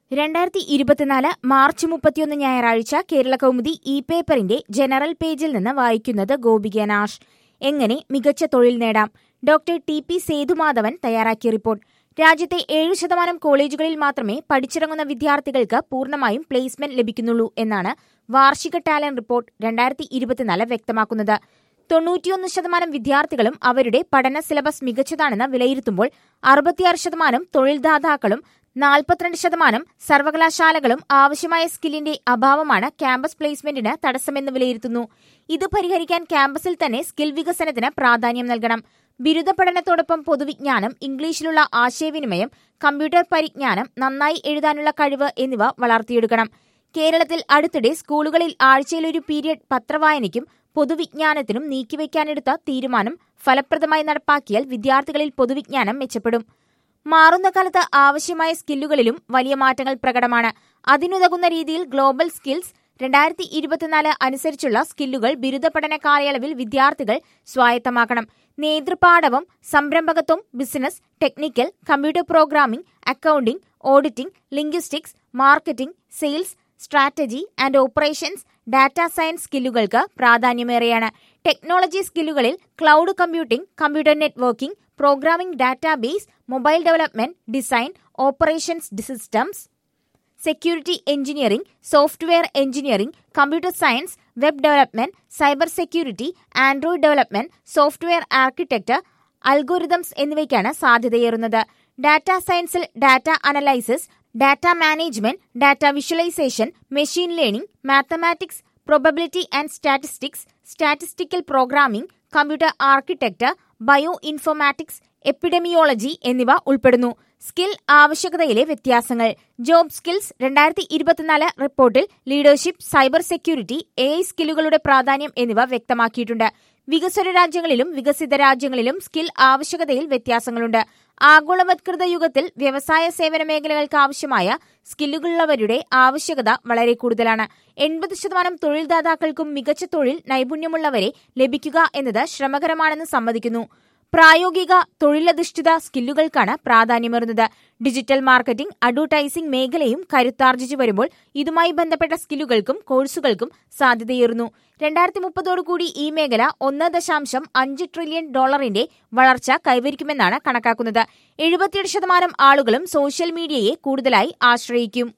രണ്ടായിരത്തി ഇരുപത്തിനാല് മാർച്ച് മുപ്പത്തിയൊന്ന് ഞായറാഴ്ച കേരള കൗമുദി ഇ പേപ്പറിന്റെ ജനറൽ പേജിൽ നിന്ന് വായിക്കുന്നത് ഗോപിക നാഷ് എങ്ങനെ മികച്ച തൊഴിൽ നേടാം ഡോക്ടർ ടി പി സേതുമാധവൻ തയ്യാറാക്കിയ റിപ്പോർട്ട് രാജ്യത്തെ ഏഴു ശതമാനം കോളേജുകളിൽ മാത്രമേ പഠിച്ചിറങ്ങുന്ന വിദ്യാർത്ഥികൾക്ക് പൂർണ്ണമായും പ്ലേസ്മെന്റ് ലഭിക്കുന്നുള്ളൂ എന്നാണ് വാർഷിക ടാലന്റ് റിപ്പോർട്ട് രണ്ടായിരത്തി ഇരുപത്തിനാല് വ്യക്തമാക്കുന്നത് തൊണ്ണൂറ്റിയൊന്ന് ശതമാനം വിദ്യാർത്ഥികളും അവരുടെ പഠന സിലബസ് മികച്ചതാണെന്ന് വിലയിരുത്തുമ്പോൾ അറുപത്തിയാറ് ശതമാനം തൊഴിൽദാതാക്കളും നാൽപ്പത്തിരണ്ട് ശതമാനം സർവകലാശാലകളും ആവശ്യമായ സ്കില്ലിന്റെ അഭാവമാണ് ക്യാമ്പസ് പ്ലേസ്മെന്റിന് തടസ്സമെന്ന് വിലയിരുത്തുന്നു ഇത് പരിഹരിക്കാൻ ക്യാമ്പസിൽ തന്നെ സ്കിൽ വികസനത്തിന് പ്രാധാന്യം നൽകണം ബിരുദ പഠനത്തോടൊപ്പം പൊതുവിജ്ഞാനം ഇംഗ്ലീഷിലുള്ള ആശയവിനിമയം കമ്പ്യൂട്ടർ പരിജ്ഞാനം നന്നായി എഴുതാനുള്ള കഴിവ് എന്നിവ വളർത്തിയെടുക്കണം കേരളത്തിൽ അടുത്തിടെ സ്കൂളുകളിൽ ആഴ്ചയിലൊരു പീരിയഡ് പത്രവായനയ്ക്കും പൊതുവിജ്ഞാനത്തിനും നീക്കിവെക്കാനെടുത്ത തീരുമാനം ഫലപ്രദമായി നടപ്പാക്കിയാൽ വിദ്യാർത്ഥികളിൽ പൊതുവിജ്ഞാനം മെച്ചപ്പെടും മാറുന്ന കാലത്ത് ആവശ്യമായ സ്കില്ലുകളിലും വലിയ മാറ്റങ്ങൾ പ്രകടമാണ് അതിനുതകുന്ന രീതിയിൽ ഗ്ലോബൽ സ്കിൽസ് രണ്ടായിരത്തി ഇരുപത്തിനാല് അനുസരിച്ചുള്ള സ്കില്ലുകൾ ബിരുദ പഠന കാലയളവിൽ വിദ്യാർത്ഥികൾ സ്വായത്തമാക്കണം നേതൃപാഠവും സംരംഭകത്വം business technical computer programming accounting auditing linguistics marketing sales strategy and operations data science സ്കില്ലുകൾക്ക് പ്രാധാന്യമേറെയാണ് ടെക്നോളജി സ്കില്ലുകളിൽ cloud computing computer networking programming database mobile development design operations systems security engineering software engineering computer science web development cyber security android development software architecture algorithms എന്നിവയ്ക്കാണ് സാധ്യതയേറുന്നത് data സയൻസിൽ data analysis data management data visualisation machine learning mathematics probability and statistics statistical programming computer architecture bio informatics epidemiology എന്നിവ ഉൾപ്പെടുന്നു skill ആവശ്യകതയിലെ വ്യത്യാസങ്ങൾ job skills രണ്ടായിരത്തി ഇരുപത്തിനാല് റിപ്പോർട്ടിൽ leadership cyber security A I സ്കില്ലുകളുടെ പ്രാധാന്യം എന്നിവ വ്യക്തമാക്കിയിട്ടുണ്ട് വികസ്വര രാജ്യങ്ങളിലും വികസിത രാജ്യങ്ങളിലും സ്കിൽ ആവശ്യകതയിൽ വ്യത്യാസങ്ങളുണ്ട് ആഗോളവത്കൃത യുഗത്തിൽ വ്യവസായ സേവന മേഖലകൾക്ക് ആവശ്യമായ സ്കില്ലുകളുള്ളവരുടെ ആവശ്യകത വളരെ കൂടുതലാണ് എൺപത് ശതമാനം തൊഴിൽദാതാക്കൾക്കും മികച്ച തൊഴിൽ നൈപുണ്യമുള്ളവരെ ലഭിക്കുക എന്നത് ശ്രമകരമാണെന്ന് സമ്മതിക്കുന്നു പ്രായോഗിക തൊഴിലധിഷ്ഠിത സ്കില്ലുകൾക്കാണ് പ്രാധാന്യമേറുന്നത് ഡിജിറ്റൽ മാർക്കറ്റിംഗ് അഡ്വർടൈസിംഗ് മേഖലയും കരുത്താർജിച്ചു വരുമ്പോൾ ഇതുമായി ബന്ധപ്പെട്ട സ്കില്ലുകൾക്കും കോഴ്സുകൾക്കും സാധ്യതയേറുന്നു രണ്ടായിരത്തി മുപ്പതോടുകൂടി ഈ മേഖല ഒന്ന് ദശാംശം അഞ്ച് ട്രില്യൺ ഡോളറിന്റെ വളർച്ച കൈവരിക്കുമെന്നാണ് കണക്കാക്കുന്നത് എഴുപത്തിയെട്ട് ശതമാനം ആളുകളും സോഷ്യൽ മീഡിയയെ കൂടുതലായി ആശ്രയിക്കും